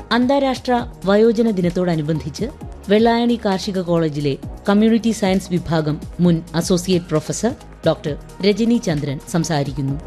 അന്താരാഷ്ട്ര വയോജന ദിനത്തോടനുബന്ധിച്ച് വെള്ളായണി കാർഷിക കോളേജിലെ കമ്മ്യൂണിറ്റി സയൻസ് വിഭാഗം മുൻ associate professor doctor Rajani Chandran സംസാരിക്കുന്നു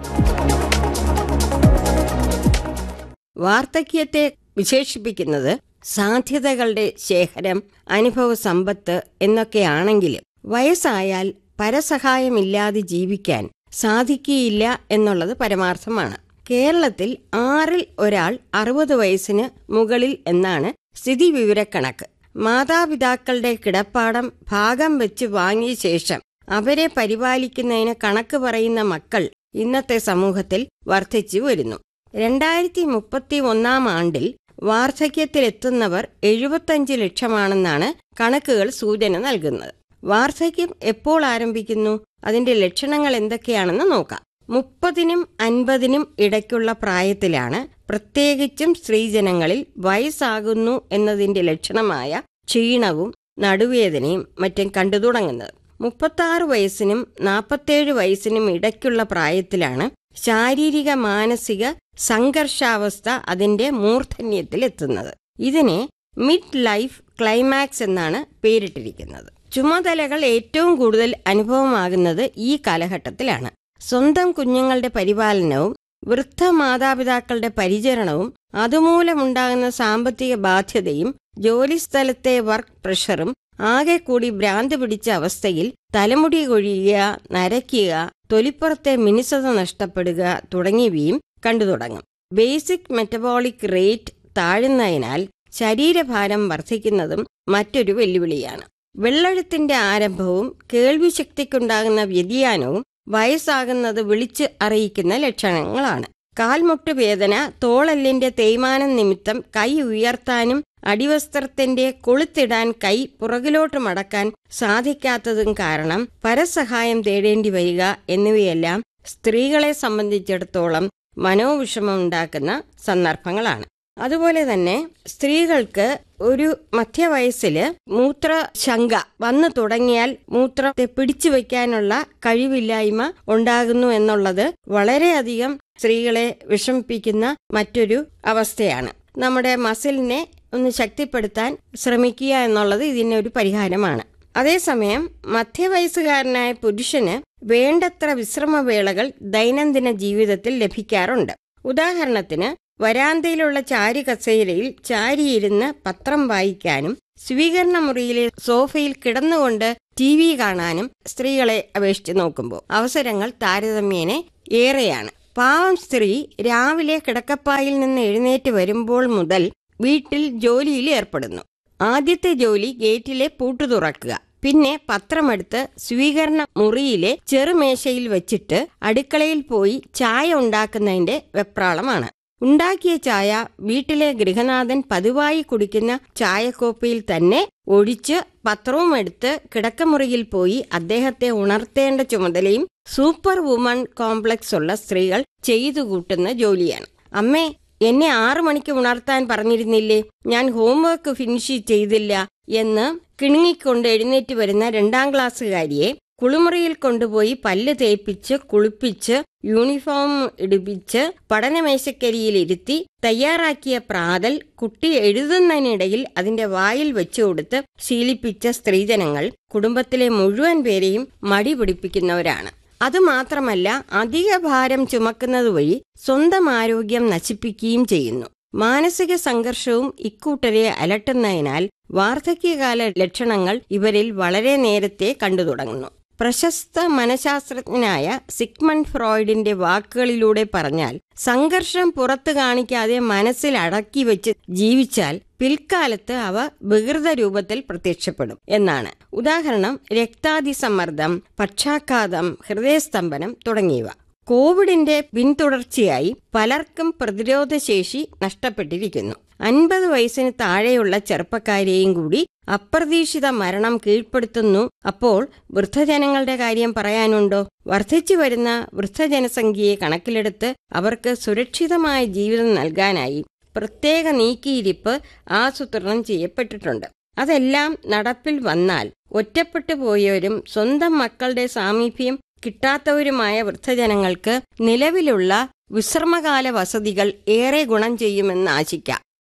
വാർദ്ധക്യത്തെ വിശേഷിപ്പിക്കുന്നത് സാധ്യതകളുടെ ശേഖരം അനുഭവ സമ്പത്ത് എന്നൊക്കെയാണെങ്കിലും വയസ്സായാൽ പരസഹായമില്ലാതെ ജീവിക്കാൻ സാധിക്കുകയില്ല എന്നുള്ളത് പരമാർത്ഥമാണ് കേരളത്തിൽ ആറിൽ ഒരാൾ അറുപത് വയസ്സിന് മുകളിൽ എന്നാണ് സ്ഥിതിവിവരക്കണക്ക് മാതാപിതാക്കളുടെ കിടപ്പാടം ഭാഗം വെച്ച് വാങ്ങിയ ശേഷം അവരെ പരിപാലിക്കുന്നതിന് കണക്ക് പറയുന്ന മക്കൾ ഇന്നത്തെ സമൂഹത്തിൽ വർദ്ധിച്ചു വരുന്നു രണ്ടായിരത്തി മുപ്പത്തി ഒന്നാം ആണ്ടിൽ വാർദ്ധക്യത്തിലെത്തുന്നവർ എഴുപത്തഞ്ച് ലക്ഷമാണെന്നാണ് കണക്കുകൾ സൂചന നൽകുന്നത് വാർദ്ധക്യം എപ്പോൾ ആരംഭിക്കുന്നു അതിന്റെ ലക്ഷണങ്ങൾ എന്തൊക്കെയാണെന്ന് നോക്കാം മുപ്പതിനും അൻപതിനും ഇടയ്ക്കുള്ള പ്രായത്തിലാണ് പ്രത്യേകിച്ചും സ്ത്രീജനങ്ങളിൽ വയസ്സാകുന്നു എന്നതിന്റെ ലക്ഷണമായ ക്ഷീണവും നടുവേദനയും മറ്റും കണ്ടു തുടങ്ങുന്നത് മുപ്പത്താറ് വയസ്സിനും നാൽപ്പത്തേഴ് വയസ്സിനും ഇടയ്ക്കുള്ള പ്രായത്തിലാണ് ശാരീരിക മാനസിക സംഘർഷാവസ്ഥ അതിന്റെ മൂർധന്യത്തിലെത്തുന്നത് ഇതിനെ മിഡ് ലൈഫ് ക്ലൈമാക്സ് എന്നാണ് പേരിട്ടിരിക്കുന്നത് ചുമതലകൾ ഏറ്റവും കൂടുതൽ അനുഭവമാകുന്നത് ഈ കാലഘട്ടത്തിലാണ് സ്വന്തം കുഞ്ഞുങ്ങളുടെ പരിപാലനവും വൃദ്ധ മാതാപിതാക്കളുടെ പരിചരണവും അതുമൂലമുണ്ടാകുന്ന സാമ്പത്തിക ബാധ്യതയും ജോലിസ്ഥലത്തെ വർക്ക് പ്രഷറും ആകെ കൂടി ഭ്രാന്ത് പിടിച്ച അവസ്ഥയിൽ തലമുടി കൊഴിയുക നരയ്ക്കുക തൊലിപ്പുറത്തെ മിനുസത നഷ്ടപ്പെടുക തുടങ്ങിയവയും കണ്ടു തുടങ്ങും ബേസിക് മെറ്റബോളിക് റേറ്റ് താഴുന്നതിനാൽ ശരീരഭാരം വർദ്ധിക്കുന്നതും മറ്റൊരു വെല്ലുവിളിയാണ് വെള്ളെഴുത്തിന്റെ ആരംഭവും കേൾവിശക്തിക്കുണ്ടാകുന്ന വ്യതിയാനവും വയസ്സാകുന്നത് വിളിച്ച് അറിയിക്കുന്ന ലക്ഷണങ്ങളാണ് കാൽമുട്ട് വേദന തോളെല്ലിന്റെ തേയ്മാനം നിമിത്തം കൈ ഉയർത്താനും അടിവസ്ത്രത്തിന്റെ കൊളുത്തിടാൻ കൈ പുറകിലോട്ട് മടക്കാൻ സാധിക്കാത്തതും കാരണം പരസഹായം തേടേണ്ടി വരിക എന്നിവയെല്ലാം സ്ത്രീകളെ സംബന്ധിച്ചിടത്തോളം മനോവിഷമം ഉണ്ടാക്കുന്ന സന്ദർഭങ്ങളാണ് അതുപോലെ തന്നെ സ്ത്രീകൾക്ക് ഒരു മധ്യവയസ്സില് മൂത്ര ശങ്ക വന്നു തുടങ്ങിയാൽ മൂത്രത്തെ പിടിച്ചു വെക്കാനുള്ള കഴിവില്ലായ്മ ഉണ്ടാകുന്നു എന്നുള്ളത് വളരെയധികം സ്ത്രീകളെ വിഷമിപ്പിക്കുന്ന മറ്റൊരു അവസ്ഥയാണ് നമ്മുടെ മസിലിനെ ഒന്ന് ശക്തിപ്പെടുത്താൻ ശ്രമിക്കുക എന്നുള്ളത് ഇതിനൊരു പരിഹാരമാണ് അതേസമയം മധ്യവയസ്സുകാരനായ പുരുഷന് വേണ്ടത്ര വിശ്രമവേളകൾ ദൈനംദിന ജീവിതത്തിൽ ലഭിക്കാറുണ്ട് ഉദാഹരണത്തിന് വരാന്തയിലുള്ള ചാരി കസേരയിൽ ചാരിയിരുന്ന് പത്രം വായിക്കാനും സ്വീകരണ മുറിയിലെ സോഫയിൽ കിടന്നുകൊണ്ട് ടി വി കാണാനും സ്ത്രീകളെ അപേക്ഷിച്ച് നോക്കുമ്പോൾ അവസരങ്ങൾ താരതമ്യേന ഏറെയാണ് പാവം സ്ത്രീ രാവിലെ കിടക്കപ്പായിൽ നിന്ന് എഴുന്നേറ്റ് വരുമ്പോൾ മുതൽ വീട്ടിൽ ജോലിയിൽ ഏർപ്പെടുന്നു ആദ്യത്തെ ജോലി ഗേറ്റിലെ പൂട്ടു തുറക്കുക പിന്നെ പത്രമെടുത്ത് സ്വീകരണ മുറിയിലെ ചെറുമേശയിൽ വെച്ചിട്ട് അടുക്കളയിൽ പോയി ചായ ഉണ്ടാക്കുന്നതിന്റെ വെപ്രാളമാണ് ഉണ്ടാക്കിയ ചായ വീട്ടിലെ ഗൃഹനാഥൻ പതിവായി കുടിക്കുന്ന ചായക്കോപ്പയിൽ തന്നെ ഒഴിച്ച് പത്രവും എടുത്ത് കിടക്കമുറിയിൽ പോയി അദ്ദേഹത്തെ ഉണർത്തേണ്ട ചുമതലയും സൂപ്പർ വുമൺ കോംപ്ലക്സ് ഉള്ള സ്ത്രീകൾ ചെയ്തു കൂട്ടുന്ന ജോലിയാണ് അമ്മേ എന്നെ ആറു മണിക്ക് ഉണർത്താൻ പറഞ്ഞിരുന്നില്ലേ ഞാൻ ഹോംവർക്ക് ഫിനിഷ് ചെയ്തില്ല എന്ന് കിണുങ്ങിക്കൊണ്ട് എഴുന്നേറ്റ് വരുന്ന രണ്ടാം ക്ലാസ്സുകാരിയെ കുളിമുറിയിൽ കൊണ്ടുപോയി പല്ല് തേപ്പിച്ച് കുളിപ്പിച്ച് യൂണിഫോം ഇടിപ്പിച്ച് പഠനമേശക്കരിയിൽ ഇരുത്തി തയ്യാറാക്കിയ പ്രാതൽ കുട്ടി എഴുതുന്നതിനിടയിൽ അതിന്റെ വായിൽ വെച്ചു കൊടുത്ത് ശീലിപ്പിച്ച സ്ത്രീജനങ്ങൾ കുടുംബത്തിലെ മുഴുവൻ പേരെയും മടി പിടിപ്പിക്കുന്നവരാണ് അതുമാത്രമല്ല അധിക ഭാരം ചുമക്കുന്നത് വഴി സ്വന്തം ആരോഗ്യം നശിപ്പിക്കുകയും ചെയ്യുന്നു മാനസിക സംഘർഷവും ഇക്കൂട്ടരെ അലട്ടുന്നതിനാൽ വാർദ്ധക്യകാല ലക്ഷണങ്ങൾ ഇവരിൽ വളരെ നേരത്തെ കണ്ടു തുടങ്ങുന്നു പ്രശസ്ത മനഃശാസ്ത്രജ്ഞനായ സിഗ്മണ്ട് ഫ്രോയിഡിന്റെ വാക്കുകളിലൂടെ പറഞ്ഞാൽ സംഘർഷം പുറത്തു കാണിക്കാതെ മനസ്സിൽ അടക്കി വെച്ച് ജീവിച്ചാൽ പിൽക്കാലത്ത് അവ വികൃത രൂപത്തിൽ പ്രത്യക്ഷപ്പെടും എന്നാണ് ഉദാഹരണം രക്താതിസമ്മർദ്ദം പക്ഷാഘാതം ഹൃദയസ്തംഭനം തുടങ്ങിയവ കോവിഡിന്റെ പിന്തുടർച്ചയായി പലർക്കും പ്രതിരോധശേഷി നഷ്ടപ്പെട്ടിരിക്കുന്നു അൻപത് വയസ്സിന് താഴെയുള്ള ചെറുപ്പക്കാരെയും കൂടി അപ്രതീക്ഷിത മരണം കീഴ്പ്പെടുത്തുന്നു അപ്പോൾ വൃദ്ധജനങ്ങളുടെ കാര്യം പറയാനുണ്ടോ വർദ്ധിച്ചു വരുന്ന വൃദ്ധജനസംഖ്യയെ കണക്കിലെടുത്ത് അവർക്ക് സുരക്ഷിതമായ ജീവിതം നൽകാനായി പ്രത്യേക നീക്കിയിരിപ്പ് ആസൂത്രണം ചെയ്യപ്പെട്ടിട്ടുണ്ട് അതെല്ലാം നടപ്പിൽ വന്നാൽ ഒറ്റപ്പെട്ടു പോയവരും സ്വന്തം മക്കളുടെ സാമീപ്യം കിട്ടാത്തവരുമായ വൃദ്ധജനങ്ങൾക്ക് നിലവിലുള്ള വിശ്രമകാല വസതികൾ ഏറെ ഗുണം ചെയ്യുമെന്ന് ആശിക്കാം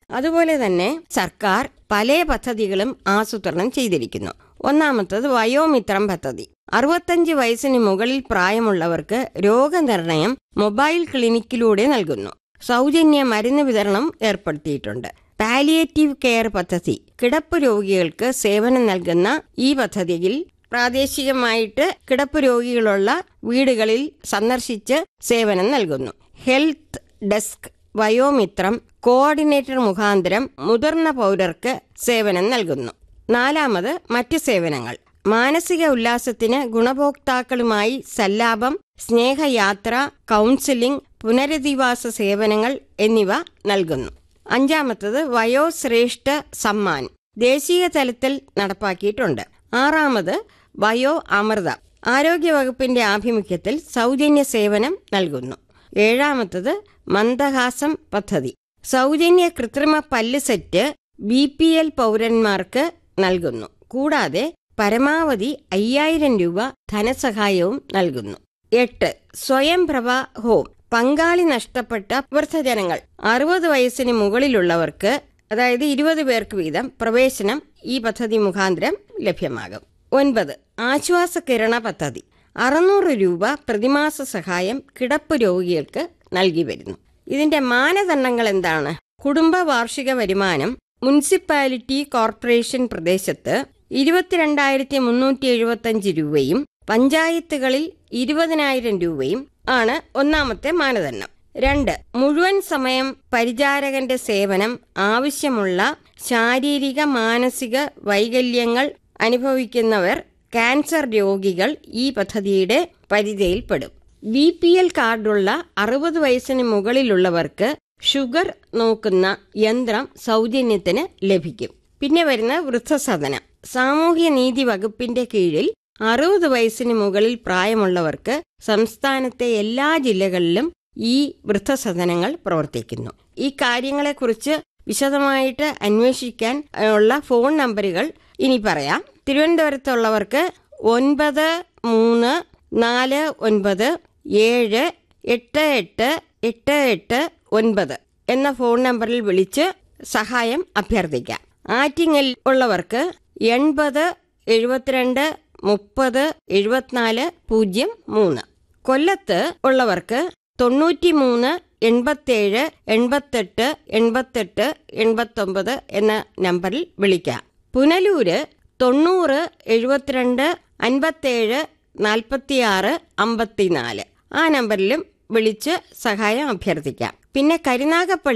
അതുപോലെ തന്നെ സർക്കാർ പല പദ്ധതികളും ആസൂത്രണം ചെയ്തിരിക്കുന്നു ഒന്നാമത്തത് വയോമിത്രം പദ്ധതി അറുപത്തഞ്ച് വയസ്സിന് മുകളിൽ പ്രായമുള്ളവർക്ക് രോഗനിർണയം മൊബൈൽ ക്ലിനിക്കിലൂടെ നൽകുന്നു സൗജന്യ മരുന്ന് വിതരണം ഏർപ്പെടുത്തിയിട്ടുണ്ട് പാലിയേറ്റീവ് കെയർ പദ്ധതി കിടപ്പ് രോഗികൾക്ക് സേവനം നൽകുന്ന ഈ പദ്ധതിയിൽ പ്രാദേശികമായിട്ട് കിടപ്പ് രോഗികളുള്ള വീടുകളിൽ സന്ദർശിച്ച് സേവനം നൽകുന്നു ഹെൽത്ത് ഡെസ്ക് വയോമിത്രം കോർഡിനേറ്റർ മുഖാന്തരം മുതിർന്ന പൗരർക്ക് സേവനം നൽകുന്നു നാലാമത് മറ്റ് സേവനങ്ങൾ മാനസിക ഉല്ലാസത്തിന് ഗുണഭോക്താക്കളുമായി സല്ലാപം സ്നേഹയാത്ര കൗൺസിലിംഗ് പുനരധിവാസ സേവനങ്ങൾ എന്നിവ നൽകുന്നു അഞ്ചാമത്തത് വയോശ്രേഷ്ഠ സമ്മാൻ ദേശീയ തലത്തിൽ നടപ്പാക്കിയിട്ടുണ്ട് ആറാമത് വയോ അമൃത ആരോഗ്യവകുപ്പിന്റെ ആഭിമുഖ്യത്തിൽ സൗജന്യ സേവനം നൽകുന്നു ഏഴാമത്തത് മന്ദഹാസം പദ്ധതി സൗജന്യ കൃത്രിമ പല്ല് സെറ്റ് ബി പി എൽ പൗരന്മാർക്ക് നൽകുന്നു കൂടാതെ പരമാവധി അയ്യായിരം രൂപ ധനസഹായവും നൽകുന്നു എട്ട് സ്വയംപ്രഭ ഹോം പങ്കാളി നഷ്ടപ്പെട്ട വൃദ്ധജനങ്ങൾ അറുപത് വയസ്സിന് മുകളിലുള്ളവർക്ക് അതായത് ഇരുപത് പേർക്ക് വീതം പ്രവേശനം ഈ പദ്ധതി മുഖാന്തരം ലഭ്യമാകും ഒൻപത് ആശ്വാസ കിരണ പദ്ധതി അറുന്നൂറ് രൂപ പ്രതിമാസ സഹായം കിടപ്പ് രോഗികൾക്ക് നൽകി വരുന്നു ഇതിന്റെ മാനദണ്ഡങ്ങൾ എന്താണ് കുടുംബ വാർഷിക വരുമാനം മുനിസിപ്പാലിറ്റി കോർപ്പറേഷൻ പ്രദേശത്ത് ഇരുപത്തിരണ്ടായിരത്തി മുന്നൂറ്റി എഴുപത്തഞ്ച് രൂപയും പഞ്ചായത്തുകളിൽ ഇരുപതിനായിരം രൂപയും ആണ് ഒന്നാമത്തെ മാനദണ്ഡം രണ്ട് മുഴുവൻ സമയം പരിചാരകന്റെ സേവനം ആവശ്യമുള്ള ശാരീരിക മാനസിക വൈകല്യങ്ങൾ അനുഭവിക്കുന്നവർ ക്യാൻസർ രോഗികൾ ഈ പദ്ധതിയുടെ പരിധിയിൽപ്പെടും ബി പി എൽ കാർഡുള്ള അറുപത് വയസ്സിന് മുകളിലുള്ളവർക്ക് ഷുഗർ നോക്കുന്ന യന്ത്രം സൗജന്യത്തിന് ലഭിക്കും പിന്നെ വരുന്ന വൃദ്ധസദനം സാമൂഹ്യ നീതി വകുപ്പിന്റെ കീഴിൽ അറുപത് വയസ്സിന് മുകളിൽ പ്രായമുള്ളവർക്ക് സംസ്ഥാനത്തെ എല്ലാ ജില്ലകളിലും ഈ വൃദ്ധസദനങ്ങൾ പ്രവർത്തിക്കുന്നു ഈ കാര്യങ്ങളെക്കുറിച്ച് വിശദമായിട്ട് അന്വേഷിക്കാൻ ഉള്ള ഫോൺ നമ്പറുകൾ ഇനി പറയാം തിരുവനന്തപുരത്തുള്ളവർക്ക് ഒൻപത് മൂന്ന് നാല് ഒൻപത് ഏഴ് എട്ട് എട്ട് എട്ട് എട്ട് ഒൻപത് എന്ന ഫോൺ നമ്പറിൽ വിളിച്ച് സഹായം അഭ്യർത്ഥിക്കാം ആറ്റിങ്ങൽ ഉള്ളവർക്ക് എൺപത് എഴുപത്തിരണ്ട് മുപ്പത് എഴുപത്തിനാല് പൂജ്യം മൂന്ന് കൊല്ലത്ത് ഉള്ളവർക്ക് തൊണ്ണൂറ്റി മൂന്ന് എൺപത്തേഴ് എൺപത്തെട്ട് എൺപത്തെട്ട് എൺപത്തൊമ്പത് എന്ന നമ്പറിൽ വിളിക്കാം പുനലൂര് തൊണ്ണൂറ് എഴുപത്തിരണ്ട് അൻപത്തേഴ് നാൽപ്പത്തിയാറ് അമ്പത്തിനാല് ആ നമ്പറിലും വിളിച്ച് സഹായം അഭ്യർത്ഥിക്കാം പിന്നെ കരുനാഗപ്പള്ളി